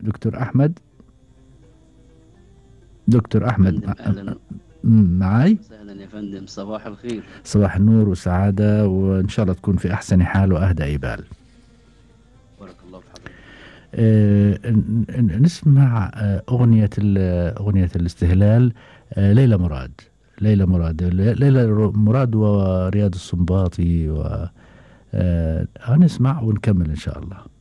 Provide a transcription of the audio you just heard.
دكتور أحمد دكتور أحمد أهلا معاي وسهلا يا فندم صباح الخير صباح النور والسعادة وإن شاء الله تكون في أحسن حال وأهدى بال بارك الله في حضرتك آه، ن- ن- نسمع آه، أغنية ال- أغنية الاستهلال آه، ليلى مراد ليلى مراد ليلى مراد ورياض السنباطي و آه، هنسمع ونكمل إن شاء الله